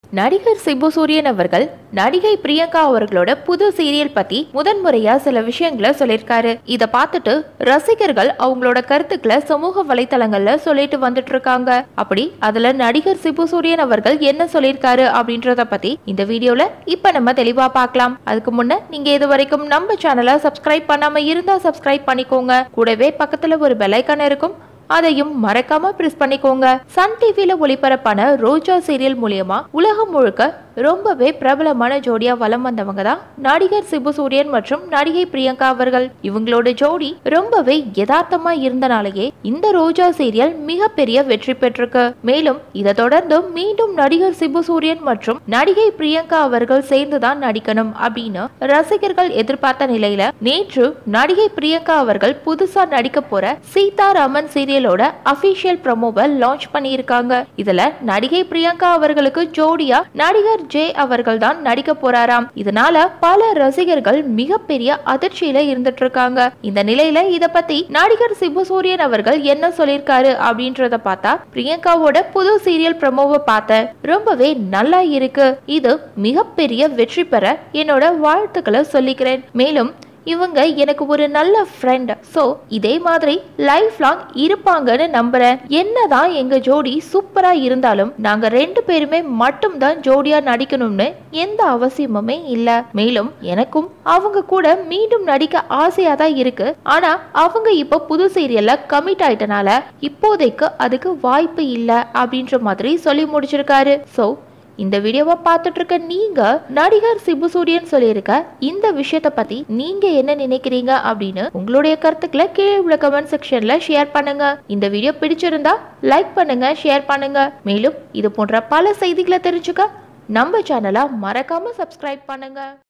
நடிகர் சிபு சூரியன் அவர்கள் நடிகை பிரியங்கா அவர்களோட புது சீரியல் பத்தி முதன்முறையா சில விஷயங்களை சொல்லியிருக்காரு இத பார்த்துட்டு ரசிகர்கள் அவங்களோட கருத்துக்களை சமூக வலைத்தளங்கள்ல சொல்லிட்டு வந்துட்டு இருக்காங்க அப்படி அதுல நடிகர் சிபு சூரியன் அவர்கள் என்ன சொல்லியிருக்காரு அப்படின்றத பத்தி இந்த வீடியோல இப்ப நம்ம தெளிவா பார்க்கலாம் அதுக்கு முன்ன நீங்க இது வரைக்கும் நம்ம சேனலை சப்ஸ்கிரைப் பண்ணாம இருந்தா சப்ஸ்கிரைப் பண்ணிக்கோங்க கூடவே பக்கத்துல ஒரு பெல் ஐக்கான் இருக்கும் அதையும் மறக்காம பிரஸ் பண்ணிக்கோங்க சன் டிவில ஒளிபரப்பான ரோஜா சீரியல் மூலியமா உலகம் முழுக்க ரொம்பவே பிரபலமான ஜோடியா வலம் வந்தவங்க தான் நடிகர் சிபு சூரியன் மற்றும் நடிகை பிரியங்கா அவர்கள் இவங்களோட ஜோடி ரொம்பவே யதார்த்தமா இருந்தனாலேயே இந்த ரோஜா சீரியல் மிகப்பெரிய வெற்றி பெற்றிருக்கு மேலும் இதை தொடர்ந்து மீண்டும் நடிகர் சிபு சூரியன் மற்றும் நடிகை பிரியங்கா அவர்கள் சேர்ந்துதான் நடிக்கணும் அப்படின்னு ரசிகர்கள் எதிர்பார்த்த நிலையில நேற்று நடிகை பிரியங்கா அவர்கள் புதுசா நடிக்க போற சீதாராமன் சீரியலோட அபிஷியல் ப்ரமோவை லான்ச் பண்ணியிருக்காங்க இதுல நடிகை பிரியங்கா அவர்களுக்கு ஜோடியா நடிகர் ஜே அவர்கள் தான் நடிக்க போறாராம் இதனால பல ரசிகர்கள் மிகப்பெரிய அதிர்ச்சியில இருந்துட்டு இருக்காங்க இந்த நிலையில இத பத்தி நடிகர் சிபு சூரியன் அவர்கள் என்ன சொல்லியிருக்காரு அப்படின்றத பார்த்தா பிரியங்காவோட புது சீரியல் ப்ரமோவை பார்த்தேன் ரொம்பவே நல்லா இருக்கு இது மிகப்பெரிய வெற்றி பெற என்னோட வாழ்த்துக்களை சொல்லிக்கிறேன் மேலும் இவங்க எனக்கு ஒரு நல்ல ஃப்ரெண்ட் ஸோ இதே மாதிரி லைஃப் லாங் இருப்பாங்கன்னு நம்புறேன் என்னதான் எங்க ஜோடி சூப்பரா இருந்தாலும் நாங்க ரெண்டு பேருமே மட்டும்தான் ஜோடியா நடிக்கணும்னு எந்த அவசியமுமே இல்ல மேலும் எனக்கும் அவங்க கூட மீண்டும் நடிக்க ஆசையா தான் இருக்கு ஆனா அவங்க இப்போ புது சீரியல்ல கமிட் ஆயிட்டனால இப்போதைக்கு அதுக்கு வாய்ப்பு இல்ல அப்படின்ற மாதிரி சொல்லி முடிச்சிருக்காரு ஸோ இந்த வீடியோவை பார்த்துட்டு இருக்க நீங்க நடிகர் சிபு சூரியன் சொல்லியிருக்க இந்த விஷயத்த பத்தி நீங்க என்ன நினைக்கிறீங்க அப்படின்னு உங்களுடைய கருத்துக்களை கீழே உள்ள கமெண்ட் செக்ஷன்ல ஷேர் பண்ணுங்க இந்த வீடியோ பிடிச்சிருந்தா லைக் பண்ணுங்க ஷேர் பண்ணுங்க மேலும் இது போன்ற பல செய்திகளை தெரிஞ்சுக்க நம்ம சேனலை மறக்காம சப்ஸ்கிரைப் பண்ணுங்க